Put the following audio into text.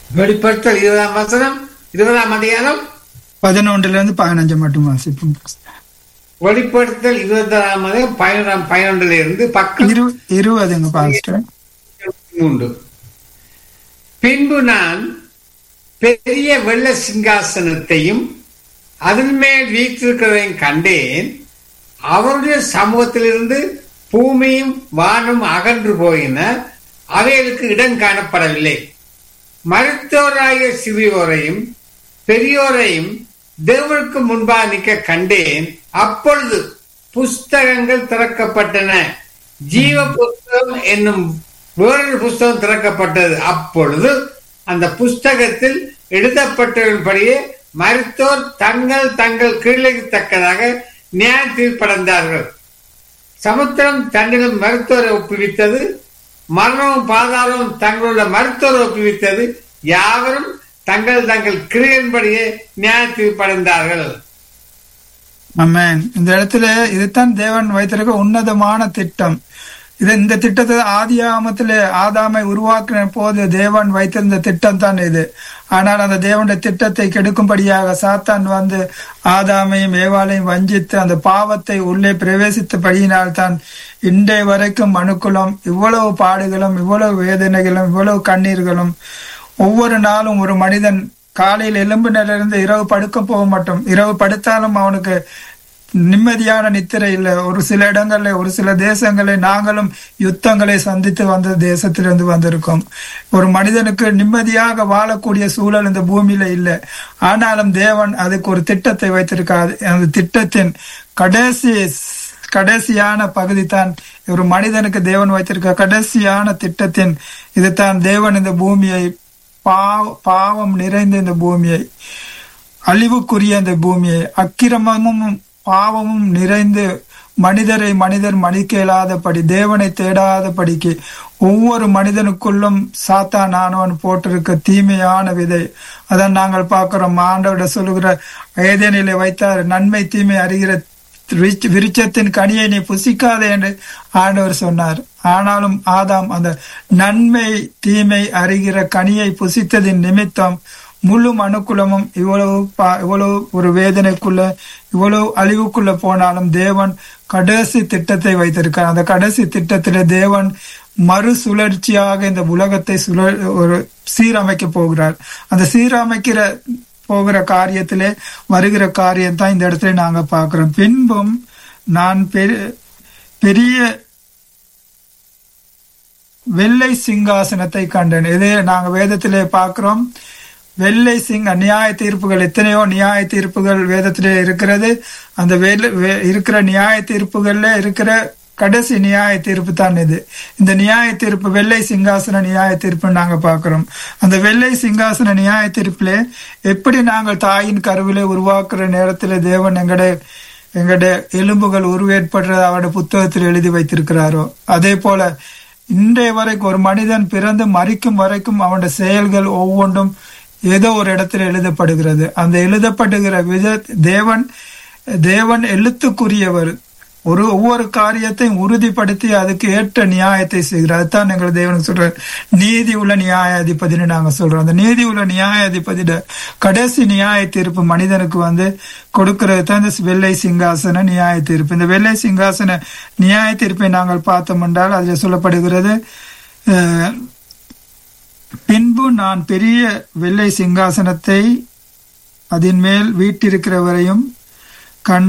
வெளிப்படுத்தல் இருபதாம் வசனம் இருபதாம் அதிகாரம் பதினொன்றுல இருந்து பதினஞ்சு மட்டும் வாசிப்போம் வெளிப்படுத்தல் இருபதாம் அதிகாரம் பதினொன்றாம் பதினொன்றுல இருந்து பக்கம் இரு இருபதுங்க பாஸ்டர் மூன்று பின்பு நான் பெரிய வெள்ள சிங்காசனத்தையும் அதன் மேல் வீற்றிருக்கிறதையும் கண்டேன் அவருடைய சமூகத்திலிருந்து பூமியும் வானும் அகன்று போயின அவைகளுக்கு இடம் காணப்படவில்லை மருத்துவராகிய சிறியோரையும் பெரியோரையும் தேவனுக்கு முன்பாக நிற்க கண்டேன் அப்பொழுது புஸ்தகங்கள் திறக்கப்பட்டன ஜீவ புஸ்தகம் என்னும் வேறொரு புஸ்தகம் திறக்கப்பட்டது அப்பொழுது அந்த புஸ்தகத்தில் எழுதப்பட்டபடியே மருத்துவர் தங்கள் தங்கள் கீழக்கு தக்கதாக நியாய தீர்ப்படைந்தார்கள் சமுத்திரம் தன்னிடம் மருத்துவரை ஒப்புவித்தது மரணமும் பாதாளமும் தங்களுடைய மருத்துவரை ஒப்புவித்தது யாவரும் தங்கள் தங்கள் கிரியன்படியே நியாய தீர்ப்படைந்தார்கள் ஆமென் இந்த இடத்துல இதுதான் தேவன் வைத்திருக்க உன்னதமான திட்டம் இது இந்த திட்டத்தை ஆதியாமத்துல ஆதாமை உருவாக்கின போது தேவன் வைத்திருந்த திட்டம் தான் இது ஆனால் அந்த தேவனுடைய திட்டத்தை கெடுக்கும்படியாக சாத்தான் வந்து ஆதாமையும் ஏவாளையும் வஞ்சித்து அந்த பாவத்தை உள்ளே பிரவேசித்தபடியினால் தான் இன்றைய வரைக்கும் மனுக்குலம் இவ்வளவு பாடுகளும் இவ்வளவு வேதனைகளும் இவ்வளவு கண்ணீர்களும் ஒவ்வொரு நாளும் ஒரு மனிதன் காலையில் எலும்பினிலிருந்து இரவு படுக்க போக மாட்டோம் இரவு படுத்தாலும் அவனுக்கு நிம்மதியான நித்திரை இல்லை ஒரு சில இடங்கள்ல ஒரு சில தேசங்களை நாங்களும் யுத்தங்களை சந்தித்து வந்த தேசத்திலிருந்து வந்திருக்கோம் ஒரு மனிதனுக்கு நிம்மதியாக வாழக்கூடிய சூழல் இந்த பூமியில இல்லை ஆனாலும் தேவன் அதுக்கு ஒரு திட்டத்தை வைத்திருக்காது அந்த திட்டத்தின் கடைசி கடைசியான பகுதி தான் ஒரு மனிதனுக்கு தேவன் வைத்திருக்க கடைசியான திட்டத்தின் இதுதான் தேவன் இந்த பூமியை பாவ பாவம் நிறைந்த இந்த பூமியை அழிவுக்குரிய இந்த பூமியை அக்கிரமமும் பாவமும் நிறைந்து மனிதரை மனிதர் மதிக்க இயலாதபடி தேவனை தேடாதபடிக்கு ஒவ்வொரு மனிதனுக்குள்ளும் சாத்தான் ஆனவன் போட்டிருக்க தீமையான விதை அதான் நாங்கள் பார்க்கிறோம் ஆண்டவட சொல்லுகிற ஏதேனிலே வைத்தார் நன்மை தீமை அறிகிற விருட்ச- விருட்சத்தின் கனியை நீ புசிக்காதே என்று ஆண்டவர் சொன்னார் ஆனாலும் ஆதாம் அந்த நன்மை தீமை அறிகிற கனியை புசித்ததின் நிமித்தம் முழு மனுக்குலமும் இவ்வளவு பா- இவ்வளவு ஒரு வேதனைக்குள்ள இவ்வளவு அழிவுக்குள்ள போனாலும் தேவன் கடைசி திட்டத்தை வைத்திருக்கார் அந்த கடைசி திட்டத்திலே தேவன் மறு சுழற்சியாக இந்த உலகத்தை சுழ ஒரு சீரமைக்க போகிறார் அந்த சீரமைக்கிற போகிற காரியத்திலே வருகிற காரியம் தான் இந்த இடத்துல நாங்க பார்க்கிறோம் பின்பும் நான் பெரு- பெரிய வெள்ளை சிங்காசனத்தை கண்டேன் இதே நாங்க வேதத்திலே பார்க்கிறோம் வெள்ளை சிங்க நியாய தீர்ப்புகள் எத்தனையோ நியாய தீர்ப்புகள் வேதத்திலே இருக்கிறது அந்த வெள்ளை- வே- இருக்கிற நியாய தீர்ப்புகள்ல இருக்கிற கடைசி நியாய தீர்ப்பு தான் இது இந்த நியாய தீர்ப்பு வெள்ளை சிங்காசன நியாய தீர்ப்பு நாங்க பார்க்கிறோம் அந்த வெள்ளை சிங்காசன நியாய தீர்ப்பிலே எப்படி நாங்கள் தாயின் கருவிலே உருவாக்குற நேரத்துல தேவன் எங்கட எங்கட எலும்புகள் உருவேற்படுறது அவருடைய புத்தகத்தில் எழுதி வைத்திருக்கிறாரோ அதே போல இன்றைய வரைக்கும் ஒரு மனிதன் பிறந்து மறிக்கும் வரைக்கும் அவனுடைய செயல்கள் ஒவ்வொன்றும் ஏதோ ஒரு இடத்துல எழுதப்படுகிறது அந்த எழுதப்படுகிற வித தேவன் தேவன் எழுத்துக்குரியவர் ஒரு ஒவ்வொரு காரியத்தையும் உறுதிப்படுத்தி அதுக்கு ஏற்ற நியாயத்தை செய்கிறார் அதுதான் எங்கள் தேவனுக்கு சொல்ற நீதி உள்ள நியாயாதிபதினு நாங்க சொல்றோம் அந்த நீதி உள்ள நியாயாதிபதியோட கடைசி நியாய தீர்ப்பு மனிதனுக்கு வந்து கொடுக்கிறது தான் இந்த வெள்ளை சிங்காசன நியாய தீர்ப்பு இந்த வெள்ளை சிங்காசன நியாய தீர்ப்பை நாங்கள் பார்த்தோம் என்றால் அதில் சொல்லப்படுகிறது அஹ், பின்பு நான் பெரிய வெள்ளை சிங்காசனத்தை அதன் மேல் வீட்டிருக்கிறவரையும் கண்டு